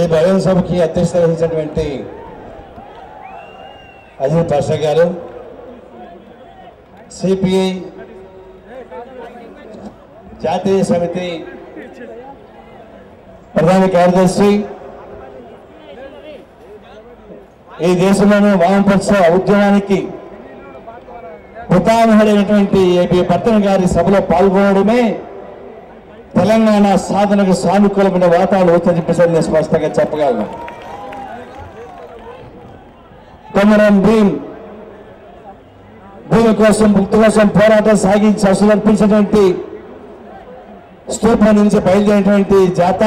ఈ బహిరంగ సభకి అధ్యక్షత వహించినటువంటి అజిత్ పాషా గారు సిపిఐ జాతీయ సమితి ప్రధాన కార్యదర్శి ఈ దేశంలోని వామపక్ష ఉద్యమానికి పితామహుడైనటువంటి ఏపీ పట్టణ గారి సభలో పాల్గొనడమే తెలంగాణ సాధనకు సానుకూలమైన వాతావరణం అవుతుందని చెప్పేసి నేను స్పష్టంగా చెప్పగలను కొమరం భీం భూమి కోసం ముక్తి కోసం పోరాటం సాగించి అసలు అర్పించినటువంటి స్తూపం నుంచి బయలుదేరినటువంటి జాత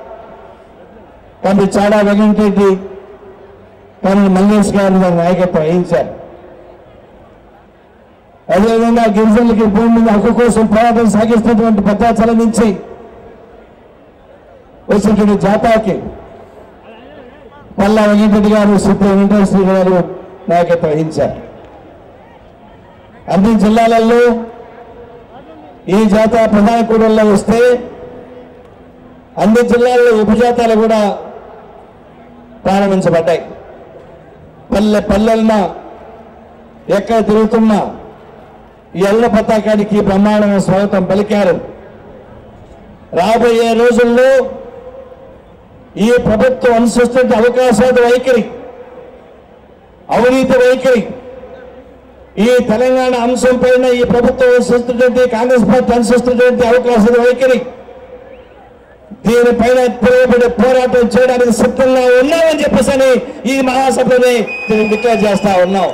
కానీ చాడా వెంకటరెడ్డి కానీ మల్లేష్ గారు దాని నాయకత్వం వహించారు అదేవిధంగా గిరిజనులకి భూమి మీద హక్కు కోసం పోరాటం సాగిస్తున్నటువంటి భద్రాచలం నుంచి వచ్చినటువంటి జాతాకి పల్లా వెంకటరెడ్డి గారు సుప్రీం వెంకటేశ్వర గారు నాయకత్వం వహించారు అన్ని జిల్లాలలో ఈ జాతర ప్రధాన కూడల్లో వస్తే అన్ని జిల్లాల్లో ఉపజాతాలు కూడా ప్రారంభించబడ్డాయి పల్లె పల్లెలన ఎక్కడ తిరుగుతున్నా ఈ ఎల్ల పతాకానికి బ్రహ్మాండమైన స్వాగతం పలికారు రాబోయే రోజుల్లో ఈ ప్రభుత్వం అనుసరిస్తున్న అవకాశాల వైఖరి అవినీతి వైఖరి ఈ తెలంగాణ అంశం పైన ఈ ప్రభుత్వం అనుసరిస్తున్నటువంటి కాంగ్రెస్ పార్టీ అనుసరిస్తున్నటువంటి అవకాశాల వైఖరి దీనిపైన తిరగబడి పోరాటం చేయడానికి సిద్ధంగా ఉన్నామని చెప్పేసి ఈ మహాసభలోనే దీన్ని డిక్లేర్ చేస్తా ఉన్నాం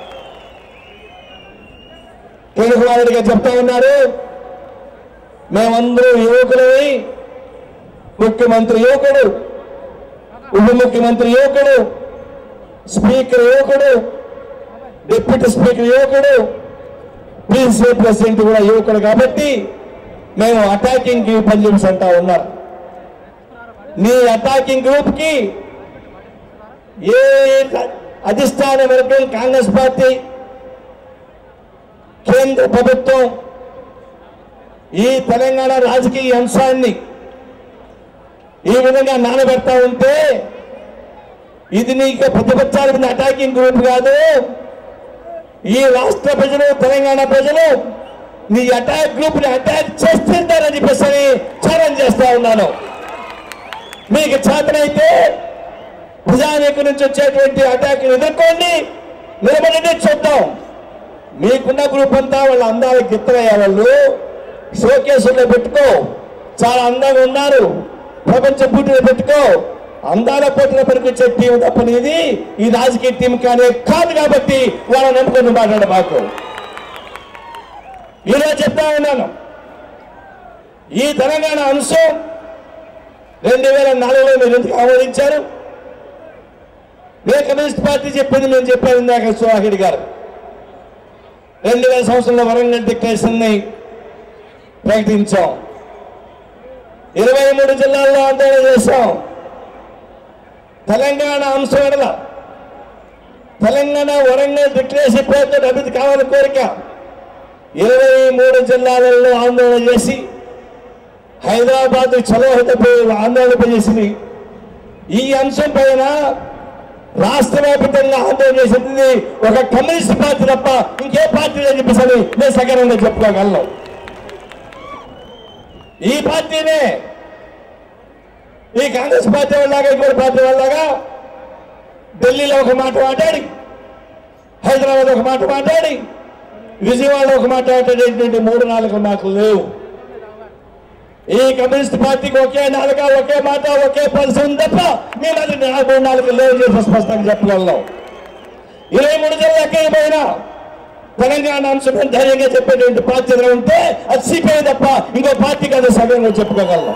కిరణ్ కుమార్ రెడ్డి గారు చెప్తా ఉన్నారు మేమందరూ యువకులై ముఖ్యమంత్రి యువకుడు ఉప ముఖ్యమంత్రి యువకుడు స్పీకర్ యువకుడు డిప్యూటీ స్పీకర్ యువకుడు పిసిసి ప్రెసిడెంట్ కూడా యువకుడు కాబట్టి మేము అటాకింగ్ కి పనిచేసి అంటా ఉన్నారు నీ అటాకింగ్ గ్రూప్ కి ఏ అధిష్టాన వర్గం కాంగ్రెస్ పార్టీ కేంద్ర ప్రభుత్వం ఈ తెలంగాణ రాజకీయ అంశాన్ని ఈ విధంగా నానబెడతా ఉంటే ఇది నీకు ప్రతిపక్షాల మీద అటాకింగ్ గ్రూప్ కాదు ఈ రాష్ట్ర ప్రజలు తెలంగాణ ప్రజలు నీ అటాక్ గ్రూప్ ని అటాక్ చేస్తుంటారని చెప్పేసి ఛాలెంజ్ చేస్తా ఉన్నాను మీకు చేతనైతే ప్రజానీకు నుంచి వచ్చేటువంటి అటాక్ ఎదుర్కోండి నిలబడి చూద్దాం మీకున్న గ్రూప్ అంతా వాళ్ళ అందాలు గిత్తరయ్యా వాళ్ళు షోకేసుల్లో పెట్టుకో చాలా అందంగా ఉన్నారు ప్రపంచ పోటీలో పెట్టుకో అందాల పోటీలో పనికొచ్చే టీం తప్పనిది ఈ రాజకీయ టీం కానీ కాదు కాబట్టి వాళ్ళని నమ్ముకొని మాట్లాడ మాకు ఈరోజు చెప్తా ఉన్నాను ఈ తెలంగాణ అంశం రెండు వేల నాలుగులో మీరు ఎందుకు ఆమోదించారు మీ కమ్యూనిస్ట్ పార్టీ చెప్పింది మేము చెప్పారు ఇందాక సుహాగిరి గారు రెండు వేల సంవత్సరంలో వరంగల్ డిక్లరేషన్ ని ప్రకటించాం ఇరవై మూడు జిల్లాల్లో ఆందోళన చేశాం తెలంగాణ అంశం ఎడల తెలంగాణ వరంగల్ డిక్లరేషన్ పేరుతో అభివృద్ధి కావాలని కోరిక ఇరవై మూడు జిల్లాలలో ఆందోళన చేసి హైదరాబాద్ చలోహత ఆందోళన చేసింది ఈ అంశం పైన రాష్ట్ర వ్యాప్తంగా ఆందోళన చేసింది ఒక కమ్యూనిస్ట్ పార్టీ తప్ప ఇంకే పార్టీ అని చెప్పేసి అని నేను సగరంగా చెప్పుకోగలను ఈ పార్టీనే ఈ కాంగ్రెస్ పార్టీ వాళ్ళగా ఇంకోటి పార్టీ వాళ్ళగా ఢిల్లీలో ఒక మాట మాట్లాడి హైదరాబాద్ ఒక మాట మాట్లాడి విజయవాడ ఒక మాట మాట్లాడేటువంటి మూడు నాలుగు మాటలు లేవు ఈ కమ్యూనిస్ట్ పార్టీకి ఒకే నాలుక ఒకే మాట ఒకే పల్స్ ఉంది తప్ప మేము అది మూడు నాలుగు లేవు చేసి స్పష్టంగా చెప్పగలం ఇరవై మూడు జిల్లా ఎక్కడిపోయినా తెలంగాణ అంశం ధైర్యంగా చెప్పేటువంటి పార్టీ ఏదైనా ఉంటే అది సిపిఐ తప్ప ఇంకో పార్టీకి అది సగంగా చెప్పుకోగలం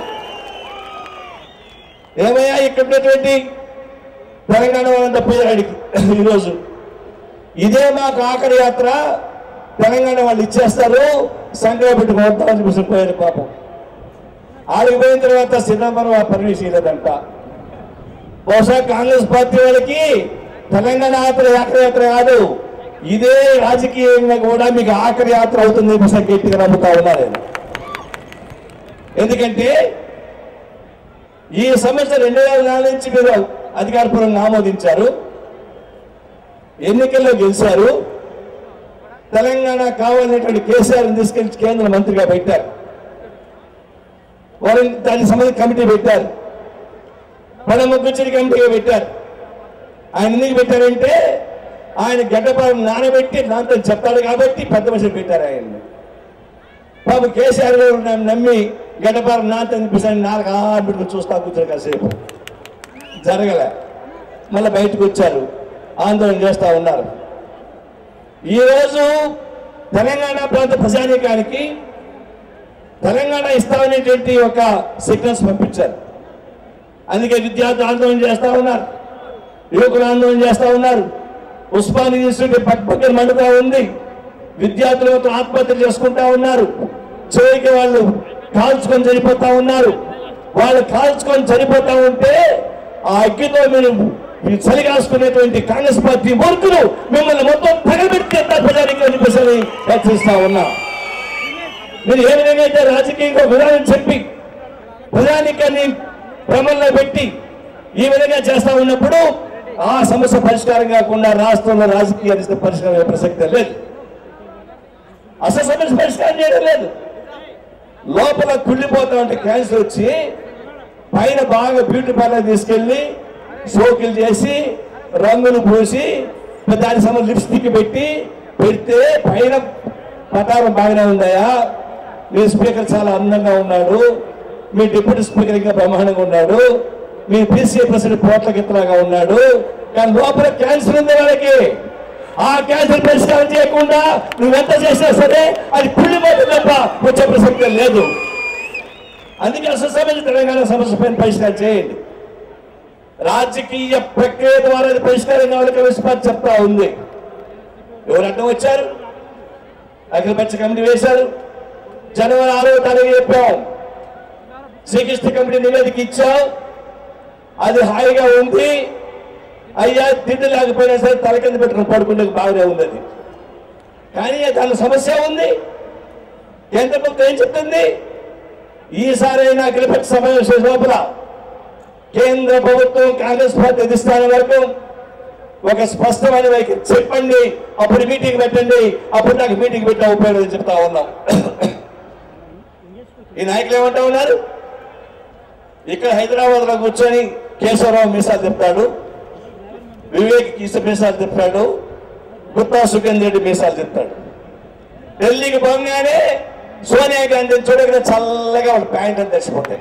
ఏమయ్యా ఇక్కడ ఉన్నటువంటి తెలంగాణ వాళ్ళంతా పోయాడికి ఈరోజు ఇదే మాకు ఆఖరి యాత్ర తెలంగాణ వాళ్ళు ఇచ్చేస్తారు సంఖ్య పెట్టి కొడతామని చెప్పేసి పోయారు పాపం ఆడికి పోయిన తర్వాత సిదంబరం ఆ పర్మిషన్ ఇవ్వదంట బహుశా కాంగ్రెస్ పార్టీ వాళ్ళకి తెలంగాణ యాత్ర ఆఖరి యాత్ర కాదు ఇదే రాజకీయంగా కూడా మీకు ఆఖరి యాత్ర అవుతుంది చెప్పేసి గట్టిగా నమ్ముతా ఉన్నారు నేను. ఎందుకంటే ఈ సమస్య రెండు వేల నాలుగు నుంచి మీరు అధికారపూర్వకంగా ఆమోదించారు ఎన్నికల్లో గెలిచారు తెలంగాణ కావాలనేటువంటి కేసీఆర్ తీసుకెళ్లి కేంద్ర మంత్రిగా పెట్టారు వారిని దానికి సంబంధించి కమిటీ పెట్టారు ప్రణబ్ ముఖర్జీ కమిటీగా పెట్టారు ఆయన ఎందుకు పెట్టారంటే ఆయన గడ్డపాలను నానబెట్టి నాతో చెప్తాడు కాబట్టి పెద్ద మనుషులు పెట్టారు ఆయన్ని బాబు కేసీఆర్ గారు నన్ను నమ్మి గడ్డపాల నాతో అనిపిస్తాను నాలుగు ఆరు చూస్తా కూర్చొని కాసేపు జరగలే మళ్ళీ బయటకు వచ్చారు ఆందోళన చేస్తూ ఉన్నారు ఈరోజు తెలంగాణ ప్రాంత ప్రజానీకానికి తెలంగాణ ఇస్తామనేటువంటి ఒక సిగ్నల్స్ పంపించారు అందుకే విద్యార్థులు ఆందోళన చేస్తూ ఉన్నారు యువకులు ఆందోళన చేస్తూ ఉన్నారు ఉస్మాన్ యూనివర్సిటీ పక్కన మండుతా ఉంది విద్యార్థులు మొత్తం ఆత్మహత్యలు చేసుకుంటా ఉన్నారు చివరికి వాళ్ళు కాల్చుకొని చనిపోతా ఉన్నారు వాళ్ళు కాల్చుకొని చనిపోతా ఉంటే ఆ అగ్గితో మీరు మీరు చలి కాసుకునేటువంటి కాంగ్రెస్ పార్టీ మూర్ఖులు మిమ్మల్ని మొత్తం తగబెట్టి ప్రజానికి అనిపిస్తుంది హెచ్చరిస్తా ఉన్నా మీరు ఏ విధంగా అయితే రాజకీయంగా విధానం చెప్పి ప్రజానికాన్ని భ్రమంలో పెట్టి ఈ విధంగా చేస్తా ఉన్నప్పుడు ఆ సమస్య పరిష్కారం కాకుండా రాష్ట్రంలో రాజకీయ పరిష్కారం అయ్యే ప్రసక్తే లేదు అసలు సమస్య పరిష్కారం చేయడం లేదు లోపల కుళ్ళిపోతా ఉంటే క్యాన్సర్ వచ్చి పైన బాగా బ్యూటీ పార్లర్ తీసుకెళ్లి షోకిల్ చేసి రంగులు పూసి దాని సంబంధించి లిప్స్టిక్ పెట్టి పెడితే పైన పటారం బాగానే ఉందాయా మీ స్పీకర్ చాలా అందంగా ఉన్నాడు మీ డిప్యూటీ స్పీకర్ ఇంకా బ్రహ్మాండంగా ఉన్నాడు మీ పీసీఏ ప్రెసిడెంట్ పోట్ల గిత్తలాగా ఉన్నాడు కానీ లోపల క్యాన్సర్ ఉంది వాళ్ళకి ఆ క్యాన్సర్ పరిష్కారం చేయకుండా నువ్వెంత చేసినా సరే అది కుళ్ళిపోతుంది తప్ప వచ్చే ప్రసక్తి లేదు అందుకే అసలు సమస్య తెలంగాణ సమస్య పైన పరిష్కారం చేయండి రాజకీయ ప్రక్రియ ద్వారా అది పరిష్కారం కావాలి కాంగ్రెస్ పార్టీ చెప్తా ఉంది ఎవరు అడ్డం వచ్చారు అఖిలపక్ష కమిటీ వేశారు జనవరి ఆరో తారీఖు చెప్పాం శ్రీకృష్ణ కమిటీ నివేదిక ఇచ్చాం అది హాయిగా ఉంది అయ్యా తిండి లేకపోయినా సరే తల కింద పెట్టుకుని పడుకుంటే బాగానే ఉంది అది కానీ దాని సమస్య ఉంది కేంద్ర ప్రభుత్వం ఏం చెప్తుంది ఈసారైనా అఖిలపక్ష సమావేశం లోపల కేంద్ర ప్రభుత్వం కాంగ్రెస్ పార్టీ అధిష్టానం వరకు ఒక స్పష్టమైన వైఖరి చెప్పండి అప్పుడు మీటింగ్ పెట్టండి అప్పుడు నాకు మీటింగ్ పెట్టా ఉపయోగం చెప్తా ఉన్నాం ఈ నాయకులు ఏమంటా ఉన్నారు ఇక్కడ హైదరాబాద్ లో కూర్చొని కేశవరావు మీసాలు చెప్తాడు వివేక్ కీస మీసాలు చెప్తాడు గుత్తా సుఖేందర్ రెడ్డి మీసాలు చెప్తాడు ఢిల్లీకి పోగానే సోనియా గాంధీని చూడగానే చల్లగా వాళ్ళ ప్యాంట్ అని తెచ్చిపోతాయి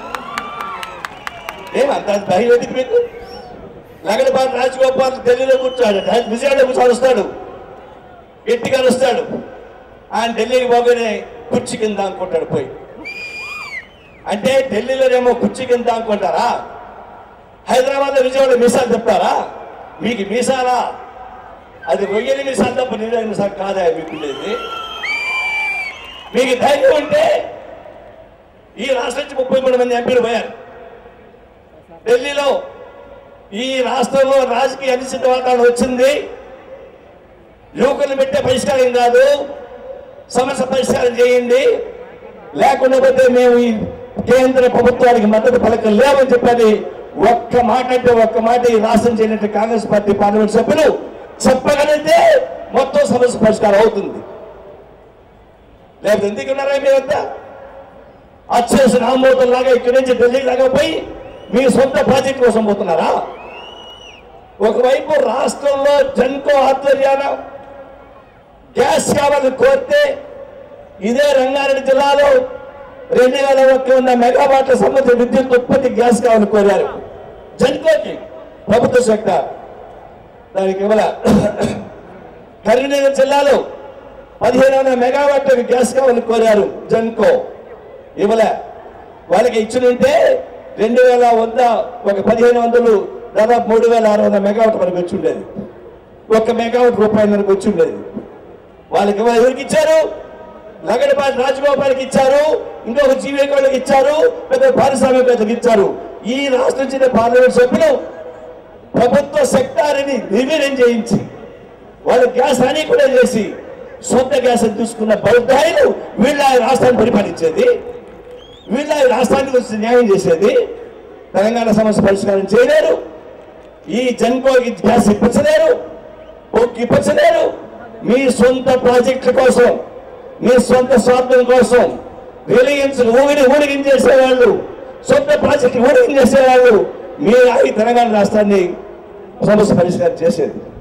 ఏమంత ధైర్యం ఎందుకు మీకు లగడపాటి రాజగోపాల్ ఢిల్లీలో కూర్చోడు విజయవాడ కూర్చొని వస్తాడు గట్టిగా వస్తాడు ఆయన ఢిల్లీకి పోగానే కుర్చీ కింద అనుకుంటాడు పోయి అంటే ఢిల్లీలోనేమో కుర్చీ కింద అనుకుంటారా హైదరాబాద్లో విజయవాడ మీసాలు చెప్తారా మీకు మీసాలా అది రొయ్యని మీసాలు తప్ప నిజమైన మీసాలు కాదా మీకు ఉండేది మీకు ధైర్యం ఉంటే ఈ రాష్ట్రం నుంచి ముప్పై మూడు మంది ఎంపీలు పోయారు ఢిల్లీలో ఈ రాష్ట్రంలో రాజకీయ అనిశ్చిత వాతావరణం వచ్చింది యువకులను పెట్టే పరిష్కారం కాదు సమస్య పరిష్కారం చేయండి లేకుండా పోతే మేము ఈ కేంద్ర ప్రభుత్వానికి మద్దతు పలకం లేవని చెప్పని ఒక్క మాట అంటే ఒక్క మాట ఈ రాష్ట్రం చేయనట్టు కాంగ్రెస్ పార్టీ పార్లమెంట్ సభ్యులు చెప్పగలిగితే మొత్తం సమస్య పరిష్కారం అవుతుంది లేకపోతే ఎందుకున్నారా మీరంతా అచ్చేసిన ఆమోదం లాగా ఇక్కడి నుంచి ఢిల్లీ దాకా పోయి మీ సొంత ప్రాజెక్ట్ కోసం పోతున్నారా ఒకవైపు రాష్ట్రంలో జన్కో ఆధ్వర్యాన గ్యాస్ కావాలని కోరితే ఇదే రంగారెడ్డి జిల్లాలో రెండు వేల ఒక్క ఉన్న మెగావాట్ల సంబంధించిన విద్యుత్ ఉత్పత్తి గ్యాస్ కావాలని కోరారు జన్కోకి ప్రభుత్వ సెక్టార్ దానికి ఇవ్వాల కరీంనగర్ జిల్లాలో పదిహేను వందల మెగావాట్ల గ్యాస్ కావాలని కోరారు జన్కో ఇవ్వలే వాళ్ళకి ఇచ్చినుంటే రెండు వేల వంద ఒక పదిహేను వందలు దాదాపు మూడు వేల ఆరు వందల మెగావాట్ మనకు వచ్చి ఉండేది ఒక్క మెగావాట్ రూపాయలు మనకు వచ్చి ఉండేది వాళ్ళకి ఇవ్వ- ఎవరికి ఇచ్చారు లగడపాటి రాజగోపాల్కి ఇచ్చారు ఇంకొక జీవికోళ్ళకి ఇచ్చారు పెద్ద పారిశ్రామికవేత్తలకు ఇచ్చారు ఈ రాష్ట్రం చెందిన పార్లమెంట్ సభ్యులు ప్రభుత్వ సెక్టార్ని నిర్వీర్యం చేయించి వాళ్ళు గ్యాస్ హాని కూడా చేసి సొంత గ్యాస్ తీసుకున్న బౌద్ధాయిలు వీళ్ళ ఈ రాష్ట్రాన్ని పరిపాలించేది వీళ్ళ ఈ రాష్ట్రానికి వచ్చి న్యాయం చేసేది తెలంగాణ సమస్య పరిష్కారం చేయలేరు ఈ జన్కోకి గ్యాస్ ఇప్పించలేరు ఒక్క ఇప్పించలేరు మీ సొంత ప్రాజెక్టుల కోసం మీ సొంత స్వార్థం కోసం రిలయన్స్ ఊగిని ఊడిగించేసే వాళ్ళు సొంత ప్రాజెక్టు ఊడిగించేసే వాళ్ళు మీ ఈ తెలంగాణ రాష్ట్రాన్ని సమస్య పరిష్కారం చేసేది